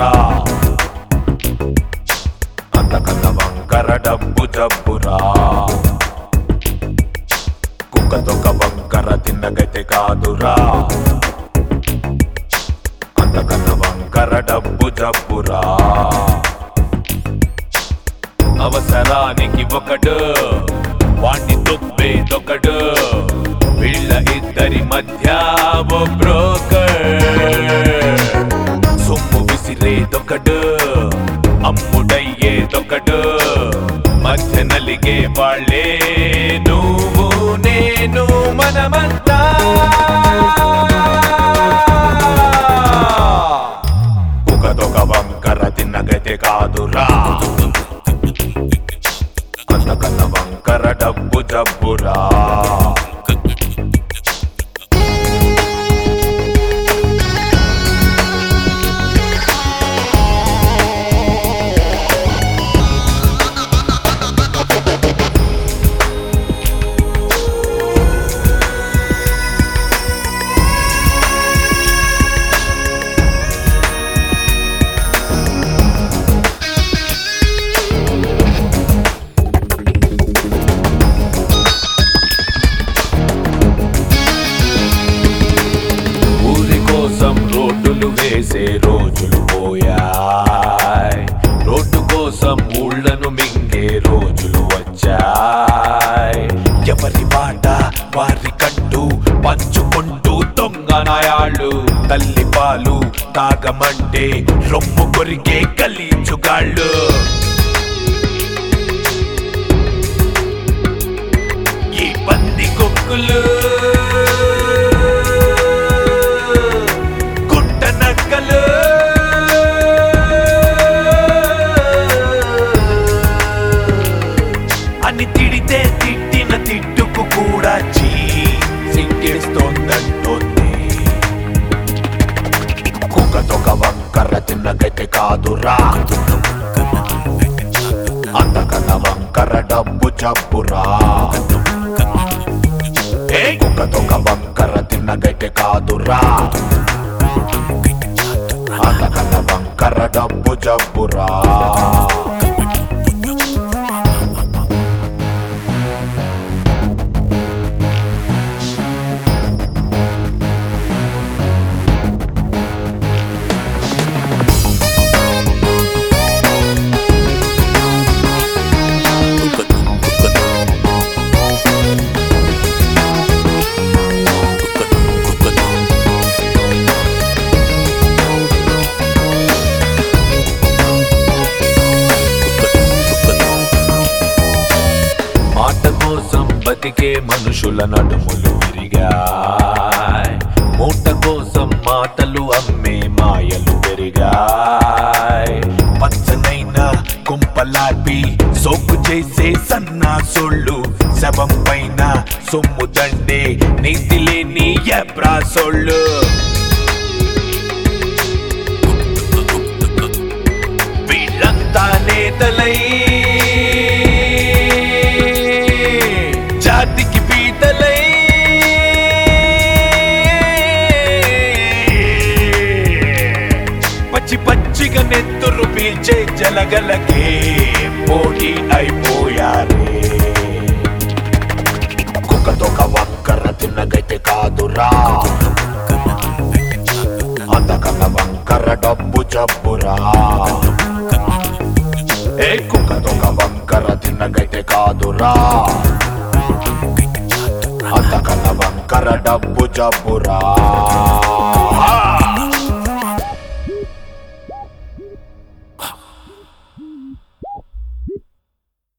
జబ్బురా అంతకన్న వంకర డబ్బు జబ్బురా కుక్కతొక వంకర తిన్నగైతే కాదురా అంతకన్న వంకర డబ్బు జబ్బురా అవసరానికి ఒకడు వాణ్ణి తొప్పేదొకడు వీళ్ళ ఇద్దరి మధ్య ఓ బ్రోకర్ సొమ్ము విసిరేదొకడు అమ్ముడయ్యేదొకడు మధ్య నలిగే వాళ్ళే నువ్వు నేను మనమంతా ఒకదొక వంకర తిన్నగతే కాదురా అంతకన్న వంకర డబ్బు జబ్బురా ఊరి కోసం రోడ్డులు వేసే రోజులు పోయాయి రోడ్డు కోసం ఊళ్ళను మింగే రోజులు వచ్చాయి ఎవరి బాట వారి కట్టు పంచుకుంటూ దొంగ నాయాళ్ళు తల్లి పాలు తాగమంటే రొమ్ము కొరికే గలీచుగాళ్ళు ఈ పంది కొక్కులు గుట్ట నక్కలు అని తిడితే తిట్టిన తిట్టుకు కూడా చీ సింగేస్తోందంటోంది కుక్కతొక వంకర తిన్నగైతే కాదురా అంతకన్న వంకర డబ్బు చప్పురా ఏ కుక్కతొక వంకర తిన్నగైతే కాదురా అంతకన్న వంకర డబ్బు జబ్బురా మాట కోసం బతికే మనుషుల నడుములు విరిగాయ్ మూట కోసం మాటలు అమ్మే మాయలు పెరిగాయ్ పచ్చనైన కుంపలాపి సోకు చేసే సన్నాసోళ్ళు శవం పైన సొమ్ము దండే నీతి లేని ఎబ్రాసోళ్ళు వీళ్ళంతా నేతలై జాతికి పీతలై పచ్చి పచ్చిగా నెత్తురు పీల్చే జలగలకే పోటీ అయిపోయారే కుక్కతొక వంకర తిన్నగైతే కాదురా అంతకన్న వంకర డబ్బు జబ్బురా ఏ కుక్కతొక వంకర తిన్నగైతే కాదురా అంతకన్న వంకర డబ్బు జబ్బురా